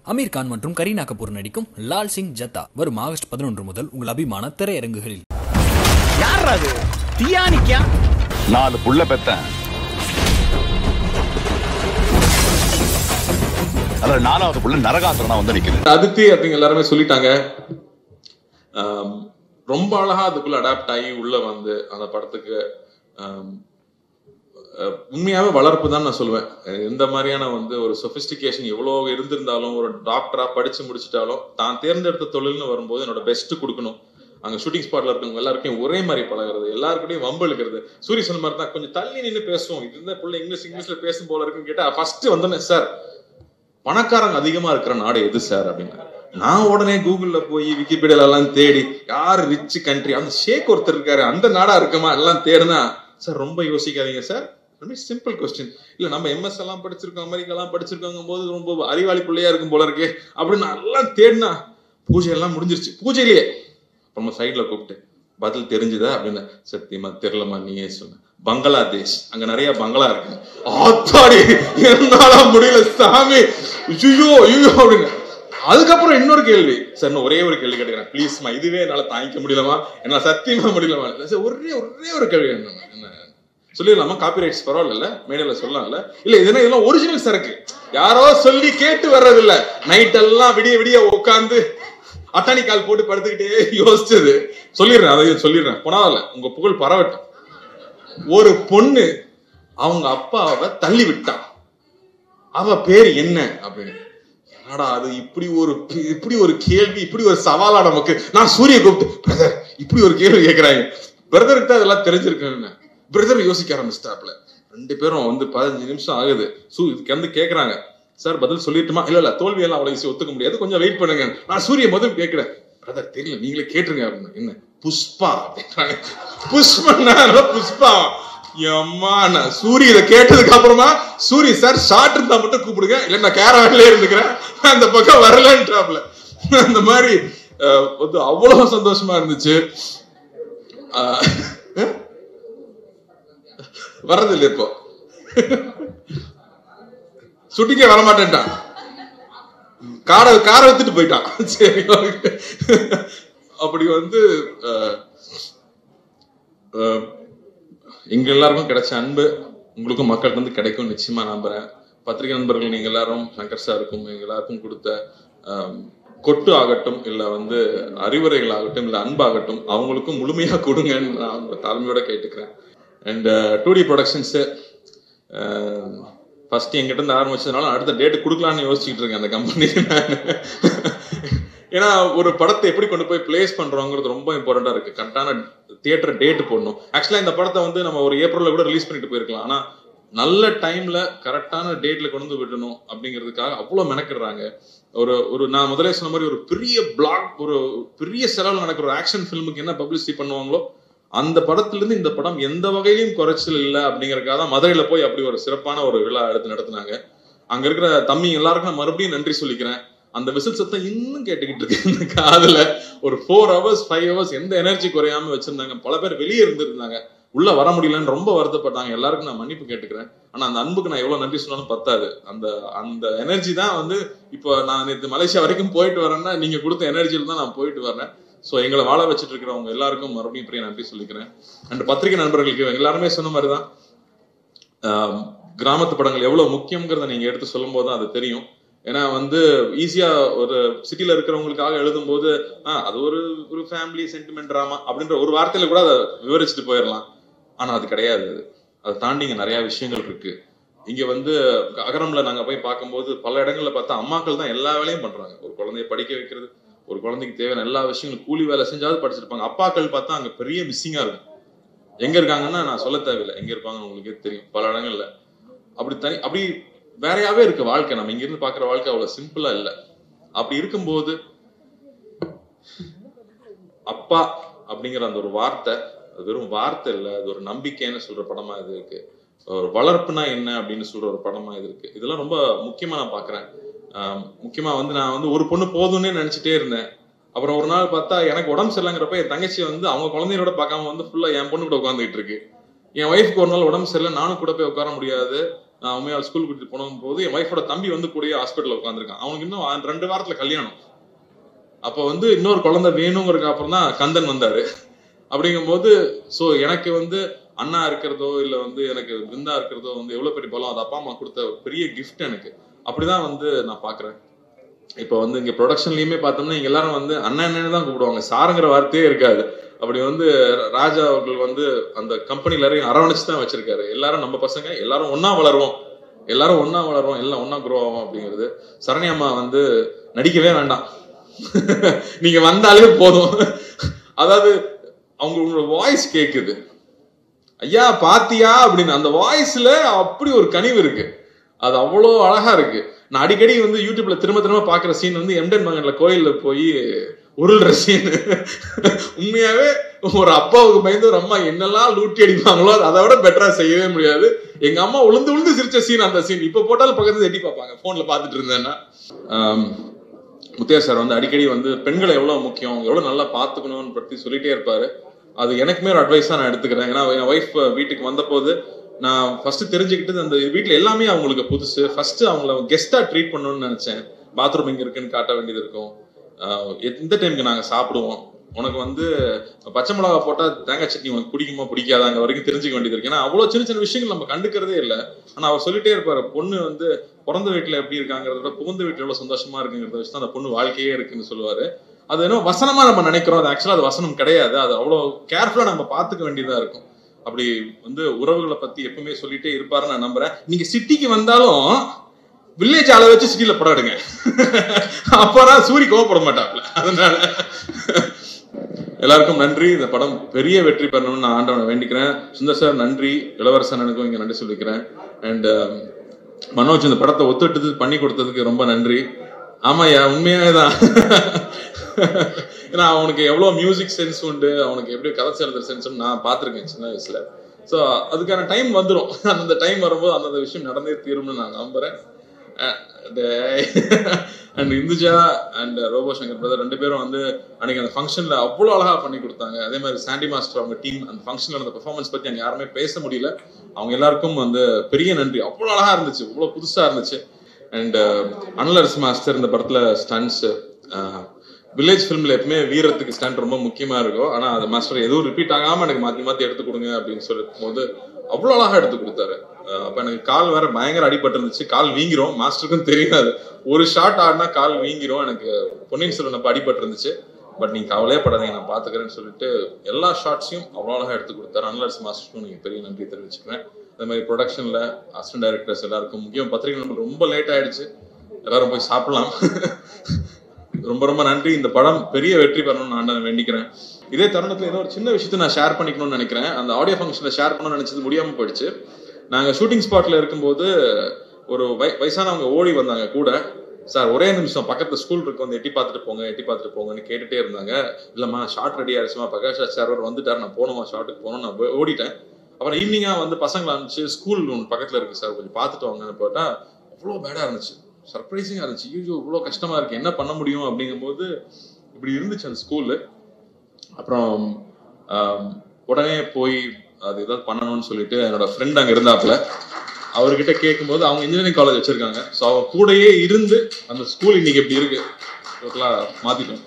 அமீர் கான் மற்றும் கரீனா கபூர் நடிக்கும் லால் சிங் ஜத்தா வரும் ஆகஸ்ட் பதினொன்று முதல் உங்கள் அபிமான திரையரங்குகளில் யார் அது தியானிக்கா நாலு புள்ள பெத்தேன் அதுல நாலாவது புள்ள நரகாசுரனா வந்து நிக்குது அதித்தி அப்படிங்க எல்லாருமே சொல்லிட்டாங்க ஆம், ரொம்ப அழகா அதுக்குள்ள அடாப்ட் ஆகி உள்ள வந்து அந்த படத்துக்கு ஆம், அஹ், உண்மையாவே வளர்ப்பு தான் நான் சொல்லுவேன் அஹ், எந்த மாதிரியான வந்து ஒரு சொபிஸ்டிகேஷன் எவ்வளோ இருந்திருந்தாலும் ஒரு டாக்டரா படிச்சு முடிச்சிட்டாலும் தான் தேர்ந்தெடுத்த தொழில்னு வரும்போது என்னோட பெஸ்ட் கொடுக்கணும் அங்க ஷூட்டிங் ஸ்பாட்ல இருக்கவங்க எல்லாருக்கும் ஒரே மாதிரி பழகுறது எல்லாருக்கிட்டையும் வம்பு இழுக்கிறது சூரிய சொன்ன மாதிரி தான் கொஞ்சம் தள்ளி நின்று பேசுவோம் இது இருந்தா பிள்ளை இங்கிலீஷ் இங்கிலீஷ்ல பேசும் போல இருக்குன்னு கேட்டா ஃபர்ஸ்ட் வந்தோன்னே சார் பணக்காரங்க அதிகமா இருக்கிற நாடு எது சார் அப்படின்னு நான் உடனே கூகுள்ல போய் விக்கிபீடியால எல்லாம் தேடி யார் ரிச் கண்ட்ரி அந்த ஷேக் ஒருத்தர் இருக்காரு அந்த நாடா இருக்குமா எல்லாம் தேடுனா சார் ரொம்ப யோசிக்காதீங்க சார் ரொம்ப சிம்பிள் கொஸ்டின் இல்ல நம்ம எம்எஸ் எல்லாம் படிச்சிருக்கோம் அமெரிக்கா எல்லாம் படிச்சிருக்கோங்க போது ரொம்ப அறிவாளி பிள்ளையா இருக்கும் போல இருக்கே அப்படின்னு எல்லாம் தேடினா பூஜை எல்லாம் முடிஞ்சிருச்சு பூஜையிலேயே அப்புறமா சைட்ல கூப்பிட்டு பதில் தெரிஞ்சுதா அப்படின்னு சத்தியமா தெரியலமா நீயே சொன்ன பங்களாதேஷ் அங்க நிறைய பங்களா இருக்கு ஆத்தாடி என்னால முடியல சாமி ஐயோ ஐயோ அப்படின்னு அதுக்கப்புறம் இன்னொரு கேள்வி சார் நான் ஒரே ஒரு கேள்வி கேட்டுக்கிறேன் ப்ளீஸ்மா இதுவே என்னால தாங்கிக்க முடியலமா என்னால சத்தியமா முடியலமா சார் ஒரே ஒரே ஒரு கேள்வி என்ன என்ன சொல்லிடலாமா காப்பிரைட்ஸ் பரவாயில்ல மேடையில சொல்லலாம்ல இல்ல இதுனா இதெல்லாம் ஒரிஜினல் சரக்கு யாரோ சொல்லி கேட்டு வர்றதில்ல நைட் எல்லாம் விடிய விடிய உட்காந்து அட்டானி கால் போட்டு படுத்துக்கிட்டே யோசிச்சது சொல்லிடுறேன் அதையும் சொல்லிடுறேன் பரவாயில்ல உங்க புகழ் பரவட்டும் ஒரு பொண்ணு அவங்க அப்பாவை தள்ளி விட்டான் அவ பேர் என்ன அப்படின்னு என்னடா அது இப்படி ஒரு இப்படி ஒரு கேள்வி இப்படி ஒரு சவாலா நமக்கு நான் சூரிய கூப்பிட்டு பிரதர் இப்படி ஒரு கேள்வி கேட்கறாங்க பிரதருக்கு தான் இதெல்லாம் தெரிஞ்சிருக்குன்னு பிரதர் யோசிக்க ஆரம்பிச்சிட்டாப்ல ரெண்டு பேரும் வந்து பதினஞ்சு நிமிஷம் ஆகுது சூ இதுக்கு வந்து கேக்குறாங்க சார் பதில் சொல்லிட்டுமா இல்ல இல்ல தோல்வி எல்லாம் அவ்வளவு easy ஒத்துக்க முடியாது கொஞ்சம் வெயிட் பண்ணுங்க நான் சூரிய முதல் கேட்கிறேன் பிரதர் தெரியல நீங்களே கேட்டுருங்க அப்படின்னு என்ன புஷ்பா அப்படின்றாங்க புஷ்பன்னா புஷ்பா எம்மா நான் சூரி இதை கேட்டதுக்கு அப்புறமா சூரி சார் ஷார்ட் இருந்தா மட்டும் கூப்பிடுங்க இல்ல நான் கேரவான்லயே இருந்துக்கிறேன் நான் அந்த பக்கம் வரலன்றாப்ல அந்த மாதிரி அஹ், வந்து அவ்வளவு சந்தோஷமா இருந்துச்சு அஹ், வர்றதில்லை இப்போ சுட்டிக்கே வரமாட்டேன்ட்டான் காரை காரை வித்துட்டு போயிட்டான் சரி okay. அப்படி வந்து அஹ், அஹ், எங்க எல்லாருக்கும் கிடைச்ச அன்பு உங்களுக்கும் மக்களுக்கு வந்து கிடைக்கும் நிச்சயமா நம்புறேன் பத்திரிகை நண்பர்கள் நீங்க எல்லாரும் சங்கர் சாருக்கும் எங்க எல்லாருக்கும் கொடுத்த ஆம், கொட்டு ஆகட்டும் இல்ல வந்து அறிவுரைகள் ஆகட்டும் இல்ல அன்பாகட்டும் அவங்களுக்கும் முழுமையா கொடுங்கன்னு நான் உங்க தலைமையோட கேட்டுக்கிறேன் and two D productions first எங்கிட்ட இருந்து ஆரம்பிச்சதுனால அடுத்த டேட் கொடுக்கலாம்னு யோசிச்சுட்டு இருக்கேன் அந்த கம்பெனிக்கு நான் ஏன்னா ஒரு படத்தை எப்படி கொண்டு போய் பிளேஸ் பண்றோங்கிறது ரொம்ப இம்பார்ட்டண்டா இருக்கு கரெக்டான தியேட்டர் டேட் போடணும் ஆக்சுவலா இந்த படத்தை வந்து நம்ம ஒரு ஏப்ரல்ல கூட ரிலீஸ் பண்ணிட்டு போயிருக்கலாம் ஆனா நல்ல டைம்ல கரெக்டான டேட்ல கொண்டு வந்து விடணும் அப்படிங்கிறதுக்காக அவ்வளவு மெனக்கிடுறாங்க ஒரு ஒரு நான் முதலே சொன்ன மாதிரி ஒரு பெரிய பிளாக் ஒரு பெரிய செலவில் நடக்கிற ஒரு ஆக்ஷன் ஃபிலிமுக்கு என்ன பப்ளிசிட்டி பண்ணுவாங்களோ அந்த படத்துல இருந்து இந்த படம் எந்த வகையிலும் குறைச்சல் இல்லை அப்படிங்கறதுக்காக தான் மதுரையில போய் அப்படி ஒரு சிறப்பான ஒரு விழா எடுத்து நடத்துனாங்க அங்க இருக்கிற தம்பி எல்லாருக்கும் நான் மறுபடியும் நன்றி சொல்லிக்கிறேன் அந்த விசில் சத்தம் இன்னும் கேட்டுக்கிட்டு இருக்கு இந்த காதுல ஒரு ஃபோர் ஹவர்ஸ் ஃபைவ் ஹவர்ஸ் எந்த எனர்ஜி குறையாம வச்சிருந்தாங்க பல பேர் வெளியே இருந்திருந்தாங்க உள்ள வர முடியலன்னு ரொம்ப வருத்தப்பட்டாங்க எல்லாருக்கும் நான் மன்னிப்பு கேட்டுக்கிறேன் ஆனா அந்த அன்புக்கு நான் எவ்வளவு நன்றி சொன்னாலும் பத்தாது அந்த அந்த எனர்ஜி தான் வந்து இப்போ நான் நேற்று மலேசியா வரைக்கும் போயிட்டு வரேன்னா நீங்க கொடுத்த எனர்ஜியில் தான் நான் போயிட்டு வரேன் ஸோ எங்களை வாழ வச்சுட்டு இருக்கிறவங்க எல்லாருக்கும் மறுபடியும் பெரிய நன்றி சொல்லிக்கிறேன் அண்ட் பத்திரிகை நண்பர்களுக்கு எல்லாருமே சொன்ன மாதிரி தான் ஆம், கிராமத்து படங்கள் எவ்வளவு முக்கியங்கிறத நீங்க எடுத்து சொல்லும்போது தான் அது தெரியும் ஏன்னா வந்து ஈஸியா ஒரு சிட்டில இருக்கிறவங்களுக்காக எழுதும்போது ஆ, அது ஒரு ஒரு ஃபேமிலி சென்டிமெண்ட் ட்ராமா அப்படின்ற ஒரு வார்த்தையில கூட அதை விவரிச்சுட்டு போயிடலாம் ஆனா அது கிடையாது அது. அதை தாண்டி இங்க நிறைய விஷயங்கள் இருக்கு இங்க வந்து அகரம்ல நாங்க போய் பார்க்கும்போது பல இடங்கள்ல பார்த்தா அம்மாக்கள் தான் எல்லா வேலையும் பண்றாங்க ஒரு குழந்தைய படிக்க வைக்கிறது ஒரு குழந்தைக்கு தேவையான எல்லா விஷயங்களும் கூலி வேலை செஞ்சாவது படிச்சிருப்பாங்க அப்பாக்கள் பார்த்தா அங்க பெரிய மிஸ்ஸிங்கா இருக்கும் எங்க இருக்காங்கன்னா நான் சொல்ல தேவையில்லை எங்க இருப்பாங்கன்னு உங்களுக்கே தெரியும் பல இடங்கள்ல அப்படி தனி அப்படி வேறையாவே இருக்கு வாழ்க்கை நம்ம இங்க இருந்து பாக்குற வாழ்க்கை அவ்வளவு சிம்பிளா இல்ல அப்படி இருக்கும்போது அப்பா அப்படிங்கிற அந்த ஒரு வார்த்தை அது வெறும் வார்த்தை இல்ல அது ஒரு நம்பிக்கைன்னு சொல்ற படமா இது இருக்கு ஒரு வளர்ப்புனா என்ன அப்படின்னு சொல்ற ஒரு படமா இது இருக்கு இதெல்லாம் ரொம்ப முக்கியமா நான் பாக்குறேன் ஆஹ் முக்கியமா வந்து நான் வந்து ஒரு பொண்ணு போதும்னே நினைச்சிட்டே இருந்தேன் அப்புறம் ஒரு நாள் பார்த்தா எனக்கு உடம்பு சரியில்லைங்கிறப்ப என் தங்கச்சி வந்து அவங்க குழந்தையோட பார்க்காம வந்து ஃபுல்லா என் பொண்ணு கூட உட்காந்துட்டு இருக்கு என் ஒய்ஃப்க்கு ஒரு நாள் உடம்பு சரியில்லை நானும் கூட போய் உட்கார முடியாது நான் உண்மையால் ஸ்கூல் கூட்டிட்டு போன போது என் ஒய்ஃபோட தம்பி வந்து கூடயே ஹாஸ்பிட்டல் உட்காந்துருக்கான் அவனுக்கு இன்னும் ஆ- ரெண்டு வாரத்துல கல்யாணம் அப்போ வந்து இன்னொரு குழந்தை வேணுங்கிறதுக்கு அப்புறம் தான் கந்தன் வந்தாரு அப்படிங்கும்போது ஸோ எனக்கு வந்து அண்ணா இருக்கிறதோ இல்லை வந்து எனக்கு பிருந்தா இருக்கிறதோ வந்து எவ்வளோ பெரிய பலம் அது அப்பா அம்மா கொடுத்த பெரிய கிஃப்ட் எனக்கு அப்படிதான் வந்து நான் பார்க்குறேன் இப்போ வந்து இங்கே ப்ரொடக்ஷன்லையுமே பார்த்தோம்னா இங்க எல்லாரும் வந்து அண்ணன் அண்ணன் தான் கூப்பிடுவாங்க சாருங்கிற வார்த்தையே இருக்காது அப்படி வந்து ராஜா அவர்கள் வந்து அந்த கம்பெனி எல்லாரையும் அரவணைச்சு தான் வச்சிருக்காரு எல்லாரும் நம்ம பசங்க எல்லாரும் ஒண்ணா வளருவோம் எல்லாரும் ஒண்ணா வளருவோம் எல்லாம் ஒண்ணா குரோ ஆகும் அப்படிங்கிறது சரணி அம்மா வந்து நடிக்கவே வேண்டாம் நீங்க வந்தாலே போதும் அதாவது அவங்களோட வாய்ஸ் கேக்குது ஐயா பாத்தியா அப்படின்னு அந்த வாய்ஸ்ல அப்படி ஒரு கனிவு இருக்கு அது அவ்வளோ அழகா இருக்கு நான் அடிக்கடி வந்து யூடியூப்ல திரும்ப திரும்ப பாக்குற சீன் வந்து எம்டன் மகன்ல கோயில்ல போய் உருள்ற சீன் உண்மையாவே ஒரு அப்பாவுக்கு பயந்து ஒரு அம்மா என்னெல்லாம் லூட்டி அடிப்பாங்களோ அதை விட பெட்டரா செய்யவே முடியாது எங்க அம்மா உளுந்து உளுந்து சிரிச்ச சீன் அந்த சீன் இப்ப போட்டாலும் பக்கத்துல எட்டி பார்ப்பாங்க போன்ல பாத்துட்டு இருந்தேன்னா ஆம், முத்தையா சார் வந்து அடிக்கடி வந்து பெண்களை எவ்வளவு முக்கியம் எவ்வளவு நல்லா பாத்துக்கணும்னு பத்தி சொல்லிட்டே இருப்பாரு அது எனக்குமே ஒரு அட்வைஸா நான் எடுத்துக்கிறேன் ஏன்னா என் ஒய்ஃப் வீட்டுக்கு வந்தபோது நான் ஃபர்ஸ்ட் தெரிஞ்சுக்கிட்டது அந்த வீட்ல எல்லாமே அவங்களுக்கு புதுசு ஃபர்ஸ்ட் அவங்கள கெஸ்டா ட்ரீட் பண்ணணும்னு நினைச்சேன் பாத்ரூம் எங்க இருக்குன்னு காட்ட வேண்டியது இருக்கும் ஆஹ் எந்த டைமுக்கு நாங்க சாப்பிடுவோம் உனக்கு வந்து பச்சை மிளகா போட்டா தேங்காய் சட்னி உனக்கு பிடிக்குமா பிடிக்காதா அங்க வரைக்கும் தெரிஞ்சுக்க வேண்டியது இருக்கு ஏன்னா அவ்வளவு சின்ன சின்ன விஷயங்கள் நம்ம கண்டுக்கிறதே இல்லை ஆனா அவர் சொல்லிட்டே இருப்பாரு பொண்ணு வந்து பிறந்த வீட்டுல எப்படி இருக்காங்கிறத விட புகுந்த வீட்டுல எவ்வளவு சந்தோஷமா இருக்குங்கிறத வச்சு தான் அந்த பொண்ணு வாழ்க்கையே இருக்குன்னு சொல்லுவாரு அது என்ன வசனமா நம்ம நினைக்கிறோம் அது ஆக்சுவலா அது வசனம் கிடையாது அது அவ்வளவு கேர்ஃபுல்லா நம்ம பாத்துக்க வேண்டியதா இருக்கும் அப்படி வந்து உறவுகளை பத்தி எப்பவுமே சொல்லிட்டே இருப்பாருன்னு நான் நம்புறேன் நீங்க சிட்டிக்கு வந்தாலும் வில்லேஜ் ஆளை வச்சு சிட்டில படம் எடுங்க அப்பதான் சூரி கோவப்பட மாட்டாப்ல அதனால எல்லாருக்கும் நன்றி இந்த படம் பெரிய வெற்றி பெறணும்னு நான் ஆண்டவனை வேண்டிக்கிறேன் சுந்தர் சார் நன்றி இளவரசன் எனக்கும் இங்க நன்றி சொல்லிக்கிறேன் அண்ட் மனோஜ் இந்த படத்தை ஒத்துட்டு பண்ணி கொடுத்ததுக்கு ரொம்ப நன்றி ஆமாய்யா உண்மையாவே தான் ஏன்னா அவனுக்கு எவ்வளவு மியூசிக் சென்ஸ் உண்டு அவனுக்கு எப்படி கதை எழுதுற சென்ஸ் நான் பார்த்திருக்கேன் சின்ன வயசுல ஸோ அதுக்கான டைம் வந்துடும் அந்த டைம் வரும்போது அந்தந்த விஷயம் நடந்தே தீரும்னு நான் நம்புறேன் and Induja and Robo Shankar brother ரெண்டு பேரும் வந்து அன்னைக்கு அந்த ஃபங்க்ஷன்ல அவ்வளோ அழகா பண்ணி கொடுத்தாங்க அதே மாதிரி சாண்டி மாஸ்டர் அவங்க டீம் அந்த ஃபங்க்ஷன்ல நடந்த பெர்ஃபார்மன்ஸ் பத்தி அங்க யாருமே பேச முடியல அவங்க எல்லாருக்கும் வந்து பெரிய நன்றி அவ்வளோ அழகா இருந்துச்சு அவ்வளோ புதுசா இருந்துச்சு அண்ட் அனலரசு மாஸ்டர் இந்த படத்துல ஸ்டன்ஸ் வில்லேஜ் ஃபிலிம்ல எப்பவுமே வீரத்துக்கு ஸ்டண்ட் ரொம்ப முக்கியமா இருக்கும் ஆனா அது மாஸ்டர் எதுவும் ரிப்பீட் ஆகாம எனக்கு மாத்தி மாத்தி எடுத்து கொடுங்க அப்படின்னு சொல்லும் போது அவ்வளவு அழகா எடுத்து கொடுத்தாரு அஹ் அப்ப எனக்கு கால் வேற பயங்கர அடிபட்டு இருந்துச்சு கால் வீங்கிரும் மாஸ்டருக்கும் தெரியாது ஒரு ஷாட் ஆடினா கால் வீங்கிரும் எனக்கு பொன்னியின் செல்வன் அப்ப அடிபட்டு இருந்துச்சு பட் நீங்க கவலையே படாதீங்க நான் பாத்துக்கிறேன்னு சொல்லிட்டு எல்லா ஷாட்ஸையும் அவ்வளோ அழகா எடுத்து கொடுத்தாரு அனலர்ஸ் மாஸ்டருக்கும் நீங்க பெரிய நன்றி தெரிவிச்சுக்கிறேன் அதே மாதிரி ப்ரொடக்ஷன்ல அசிஸ்டன்ட் டைரக்டர்ஸ் எல்லாருக்கும் முக்கியம் பத்திரிகை நண்பர்கள் ரொம்ப லேட் ஆயிடுச்சு எல்லாரும் போய் சாப்பிடலாம் ரொம்ப ரொம்ப நன்றி இந்த படம் பெரிய வெற்றி பெறணும்னு நான் ஆண்டவனை வேண்டிக்கிறேன் இதே தருணத்துல ஏதோ ஒரு சின்ன விஷயத்தை நான் ஷேர் பண்ணிக்கணும்னு நினைக்கிறேன் அந்த ஆடியோ ஃபங்க்ஷன்ல ஷேர் பண்ணணும்னு நினைச்சது முடியாம போயிடுச்சு நாங்க ஷூட்டிங் ஸ்பாட்ல இருக்கும்போது ஒரு வய வயசானவங்க ஓடி வந்தாங்க கூட சார் ஒரே நிமிஷம் பக்கத்துல ஸ்கூல் இருக்கு வந்து எட்டி பார்த்துட்டு போங்க எட்டி பார்த்துட்டு போங்கன்னு கேட்டுட்டே இருந்தாங்க இல்லம்மா ஷார்ட் ரெடி ஆயிடுச்சுமா பிரகாஷ் ராஜ் சார் அவர் வந்துட்டார் நான் போகணுமா ஷார்ட்டுக்கு போகணும் நான் போய் ஓடிட்டேன் அப்புறம் ஈவினிங்கா வந்து பசங்களை அனுப்பிச்சு ஸ்கூல் ஒன்று பக்கத்துல இருக்கு சார் கொஞ்சம் பார்த்துட்டு வாங்கன்னு போட்டா அவ்வளோ பேடா இருந்துச்சு சர்ப்ரைசிங்கா இருந்துச்சு ஐயோ இவ்வளோ கஷ்டமா இருக்கு என்ன பண்ண முடியும் அப்படிங்கும்போது இப்படி இருந்துச்சு அந்த ஸ்கூலு அப்புறம் ஆம், உடனே போய் அது ஏதாவது பண்ணணும்னு சொல்லிட்டு என்னோட ஃப்ரெண்ட் அங்க இருந்தாப்புல அவர்கிட்ட கேட்கும்போது அவங்க இன்ஜினியரிங் காலேஜ் வச்சிருக்காங்க ஸோ அவங்க கூடயே இருந்து அந்த ஸ்கூல் இன்னைக்கு எப்படி இருக்கு டோட்டலா மாத்திட்டோம்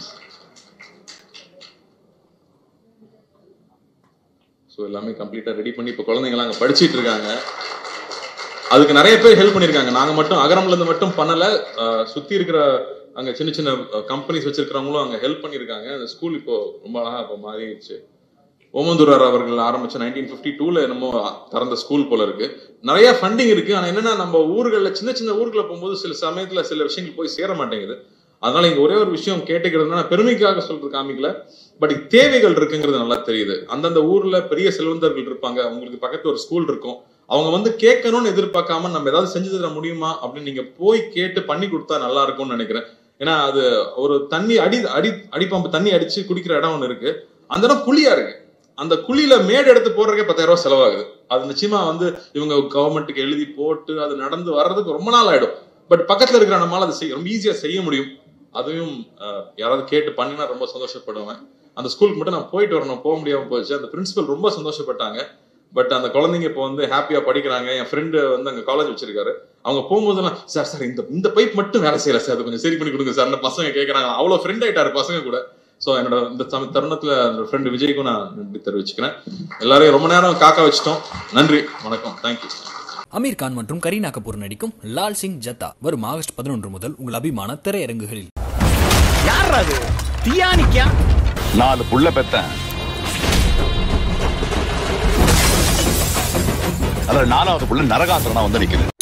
ஸோ எல்லாமே கம்ப்ளீட்டா ரெடி பண்ணி இப்போ குழந்தைங்களாம் அங்கே படிச்சிட்டு இருக்காங்க அதுக்கு நிறைய பேர் ஹெல்ப் பண்ணிருக்காங்க நாங்க மட்டும் அகரம்ல இருந்து மட்டும் பண்ணல அஹ் சுத்தி இருக்கிற அங்க சின்ன சின்ன கம்பெனிஸ் வச்சிருக்கிறவங்களும் அங்க ஹெல்ப் பண்ணிருக்காங்க அந்த ஸ்கூல் இப்போ ரொம்ப அழகா இப்போ மாறிடுச்சு ஓமந்தூரார் அவர்கள் ஆரம்பிச்ச நைன்டீன் பிப்டி டூல என்னமோ திறந்த ஸ்கூல் போல இருக்கு நிறைய ஃபண்டிங் இருக்கு ஆனா என்னன்னா நம்ம ஊர்கள்ல சின்ன சின்ன ஊர்களை போகும்போது சில சமயத்துல சில விஷயங்கள் போய் சேர மாட்டேங்குது அதனால இங்க ஒரே ஒரு விஷயம் கேட்டுக்கிறதுனா நான் பெருமைக்காக சொல்றது காமிக்கல பட் தேவைகள் இருக்குங்கிறது நல்லா தெரியுது அந்தந்த ஊர்ல பெரிய செல்வந்தர்கள் இருப்பாங்க அவங்களுக்கு பக்கத்துல ஒரு ஸ்கூல் இருக்கும் அவங்க வந்து கேட்கணும்னு எதிர்பார்க்காம நம்ம ஏதாவது செஞ்சு தர முடியுமா அப்படின்னு நீங்க போய் கேட்டு பண்ணி கொடுத்தா நல்லா இருக்கும்னு நினைக்கிறேன் ஏன்னா அது ஒரு தண்ணி அடி அடி அடிப்பம்பு தண்ணி அடிச்சு குடிக்கிற இடம் ஒன்று இருக்கு அந்த இடம் குழியா இருக்கு அந்த குழியில மேடு எடுத்து போடுறதுக்கே பத்தாயிரம் ரூபாய் செலவாகுது அது நிச்சயமா வந்து இவங்க கவர்மெண்ட்டுக்கு எழுதி போட்டு அது நடந்து வர்றதுக்கு ரொம்ப நாள் ஆயிடும் பட் பக்கத்துல இருக்கிற நம்மளால அதை செய்ய ரொம்ப ஈஸியா செய்ய முடியும் அதையும் அஹ், யாராவது கேட்டு பண்ணினா ரொம்ப சந்தோஷப்படுவேன் அந்த ஸ்கூலுக்கு மட்டும் நான் போயிட்டு வரணும் போக முடியாம போச்சு அந்த பிரின்சிபல் ரொம்ப சந்தோஷப்பட்டாங்க பட் அந்த குழந்தைங்க இப்போ வந்து ஹாப்பியா படிக்கிறாங்க என் ஃப்ரெண்டு வந்து அங்க காலேஜ் வச்சிருக்காரு அவங்க போகும்போதெல்லாம் சார் சார் இந்த இந்த பைப் மட்டும் வேலை செய்யல சார் அது கொஞ்சம் சரி பண்ணி கொடுங்க சார் பசங்க கேட்கறாங்க அவ்வளவு ஃப்ரெண்ட் ஆயிட்டாரு பசங்க கூட ஸோ என்னோட இந்த சம- தருணத்துல என்னோட ஃப்ரெண்டு விஜய்க்கும் நான் நன்றி தெரிவிச்சுக்கிறேன் எல்லாரையும் ரொம்ப நேரம் காக்க வச்சிட்டோம் நன்றி வணக்கம் தேங்க்யூ அமீர் கான் மற்றும் கரீனா கபூர் நடிக்கும் லால் சிங் ஜத்தா வரும் ஆகஸ்ட் பதினொன்று முதல் உங்கள் அபிமான திரையரங்குகளில் யார் அது தியானிக்கா நாலு புள்ள பெத்தேன் அதுல நாலாவது புள்ள நரகாசுரனா வந்து நிக்குது